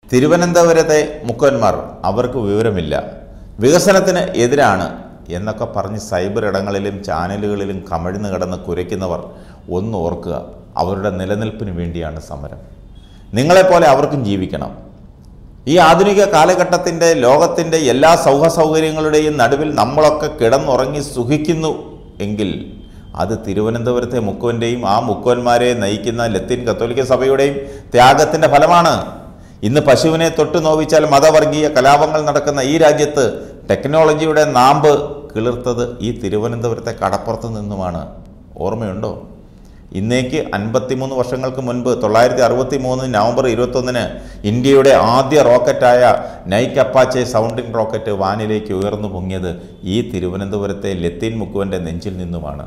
തിരുവനന്തപുരത്തെ മുക്കന്മാർ അവർക്ക് വിവരമില്ല വികസനത്തിന് എതിരാണ് എന്നൊക്കെ പറഞ്ഞ് സൈബർ ഇടങ്ങളിലും ചാനലുകളിലും കമഴ്ന്നു കിടന്ന് കുരയ്ക്കുന്നവർ ഒന്ന് ഓർക്കുക അവരുടെ നിലനിൽപ്പിന് വേണ്ടിയാണ് സമരം നിങ്ങളെപ്പോലെ അവർക്കും ജീവിക്കണം ഈ ആധുനിക കാലഘട്ടത്തിൻ്റെ ലോകത്തിൻ്റെ എല്ലാ സൗഹ സൗകര്യങ്ങളുടെയും നടുവിൽ നമ്മളൊക്കെ കിടന്നുറങ്ങി സുഖിക്കുന്നു എങ്കിൽ അത് തിരുവനന്തപുരത്തെ മുക്കുവൻ്റെയും ആ മുക്കുവന്മാരെ നയിക്കുന്ന ലത്തീൻ കത്തോലിക്ക സഭയുടെയും ത്യാഗത്തിൻ്റെ ഫലമാണ് ഇന്ന് പശുവിനെ തൊട്ടു നോവിച്ചാൽ മതവർഗീയ കലാപങ്ങൾ നടക്കുന്ന ഈ രാജ്യത്ത് ടെക്നോളജിയുടെ നാമ്പ് കിളിർത്തത് ഈ തിരുവനന്തപുരത്തെ കടപ്പുറത്ത് നിന്നുമാണ് ഓർമ്മയുണ്ടോ ഇന്നേക്ക് അൻപത്തിമൂന്ന് വർഷങ്ങൾക്ക് മുൻപ് തൊള്ളായിരത്തി അറുപത്തി മൂന്ന് നവംബർ ഇരുപത്തൊന്നിന് ഇന്ത്യയുടെ ആദ്യ റോക്കറ്റായ നൈക്ക് അപ്പാച്ചെ സൗണ്ടിംഗ് റോക്കറ്റ് വാനിലേക്ക് ഉയർന്നു പൊങ്ങിയത് ഈ തിരുവനന്തപുരത്തെ ലത്തീൻ മുക്കുവൻ്റെ നെഞ്ചിൽ നിന്നുമാണ്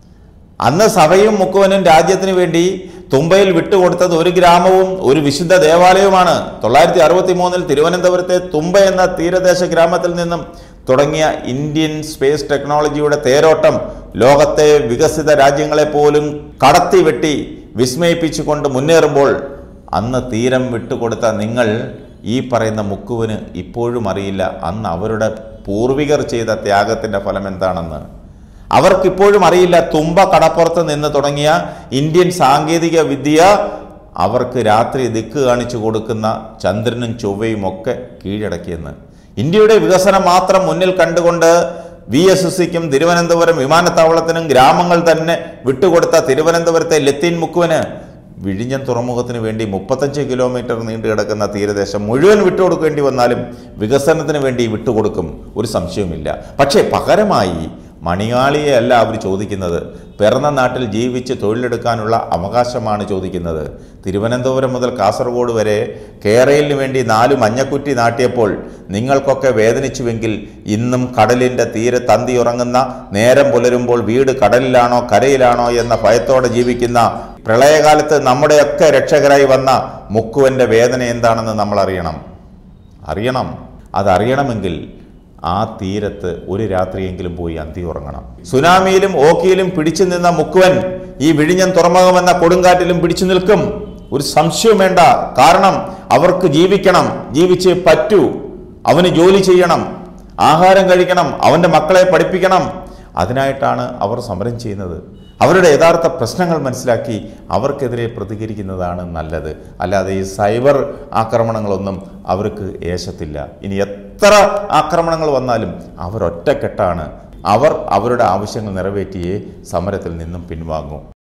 അന്ന് സഭയും മുക്കുവനും രാജ്യത്തിന് വേണ്ടി തുമ്പയിൽ വിട്ടുകൊടുത്തത് ഒരു ഗ്രാമവും ഒരു വിശുദ്ധ ദേവാലയവുമാണ് തൊള്ളായിരത്തി അറുപത്തി മൂന്നിൽ തിരുവനന്തപുരത്തെ തുമ്പ എന്ന തീരദേശ ഗ്രാമത്തിൽ നിന്നും തുടങ്ങിയ ഇന്ത്യൻ സ്പേസ് ടെക്നോളജിയുടെ തേരോട്ടം ലോകത്തെ വികസിത രാജ്യങ്ങളെ പോലും കടത്തി വെട്ടി വിസ്മയിപ്പിച്ചുകൊണ്ട് മുന്നേറുമ്പോൾ അന്ന് തീരം വിട്ടുകൊടുത്ത നിങ്ങൾ ഈ പറയുന്ന മുക്കുവിന് ഇപ്പോഴും അറിയില്ല അന്ന് അവരുടെ പൂർവികർ ചെയ്ത ത്യാഗത്തിൻ്റെ ഫലം എന്താണെന്ന് അവർക്കിപ്പോഴും അറിയില്ല തുമ്പ കടപ്പുറത്ത് നിന്ന് തുടങ്ങിയ ഇന്ത്യൻ സാങ്കേതിക വിദ്യ അവർക്ക് രാത്രി ദിക്ക് കാണിച്ചു കൊടുക്കുന്ന ചന്ദ്രനും ചൊവ്വയും ഒക്കെ കീഴടക്കിയെന്ന് ഇന്ത്യയുടെ വികസനം മാത്രം മുന്നിൽ കണ്ടുകൊണ്ട് വി എസ് എസ് സിക്കും തിരുവനന്തപുരം വിമാനത്താവളത്തിനും ഗ്രാമങ്ങൾ തന്നെ വിട്ടുകൊടുത്ത തിരുവനന്തപുരത്തെ ലത്തീൻ മുക്കുവിന് വിഴിഞ്ഞം തുറമുഖത്തിന് വേണ്ടി മുപ്പത്തഞ്ച് കിലോമീറ്റർ നീണ്ടു കിടക്കുന്ന തീരദേശം മുഴുവൻ വിട്ടുകൊടുക്കേണ്ടി വന്നാലും വികസനത്തിന് വേണ്ടി വിട്ടുകൊടുക്കും ഒരു സംശയവുമില്ല പക്ഷേ പകരമായി മണിയാളിയെ അല്ല അവർ ചോദിക്കുന്നത് പിറന്ന നാട്ടിൽ ജീവിച്ച് തൊഴിലെടുക്കാനുള്ള അവകാശമാണ് ചോദിക്കുന്നത് തിരുവനന്തപുരം മുതൽ കാസർഗോഡ് വരെ കേരളിന് വേണ്ടി നാല് മഞ്ഞക്കുറ്റി നാട്ടിയപ്പോൾ നിങ്ങൾക്കൊക്കെ വേദനിച്ചുവെങ്കിൽ ഇന്നും കടലിൻ്റെ തീരെ തന്തി ഉറങ്ങുന്ന നേരം പുലരുമ്പോൾ വീട് കടലിലാണോ കരയിലാണോ എന്ന ഭയത്തോടെ ജീവിക്കുന്ന പ്രളയകാലത്ത് നമ്മുടെയൊക്കെ രക്ഷകരായി വന്ന മുക്കുവൻ്റെ വേദന എന്താണെന്ന് നമ്മൾ അറിയണം അറിയണം അതറിയണമെങ്കിൽ ആ തീരത്ത് ഒരു രാത്രിയെങ്കിലും പോയി അന്തി ഉറങ്ങണം സുനാമിയിലും ഓക്കിയിലും പിടിച്ചു നിന്ന മുക്കുവൻ ഈ വിഴിഞ്ഞം തുറമുഖമെന്ന കൊടുങ്കാറ്റിലും പിടിച്ചു നിൽക്കും ഒരു സംശയവും വേണ്ട കാരണം അവർക്ക് ജീവിക്കണം ജീവിച്ചേ പറ്റൂ അവന് ജോലി ചെയ്യണം ആഹാരം കഴിക്കണം അവൻ്റെ മക്കളെ പഠിപ്പിക്കണം അതിനായിട്ടാണ് അവർ സമരം ചെയ്യുന്നത് അവരുടെ യഥാർത്ഥ പ്രശ്നങ്ങൾ മനസ്സിലാക്കി അവർക്കെതിരെ പ്രതികരിക്കുന്നതാണ് നല്ലത് അല്ലാതെ ഈ സൈബർ ആക്രമണങ്ങളൊന്നും അവർക്ക് ഏശത്തില്ല ഇനി എത്ര ആക്രമണങ്ങൾ വന്നാലും അവർ ഒറ്റക്കെട്ടാണ് അവർ അവരുടെ ആവശ്യങ്ങൾ നിറവേറ്റിയേ സമരത്തിൽ നിന്നും പിൻവാങ്ങൂ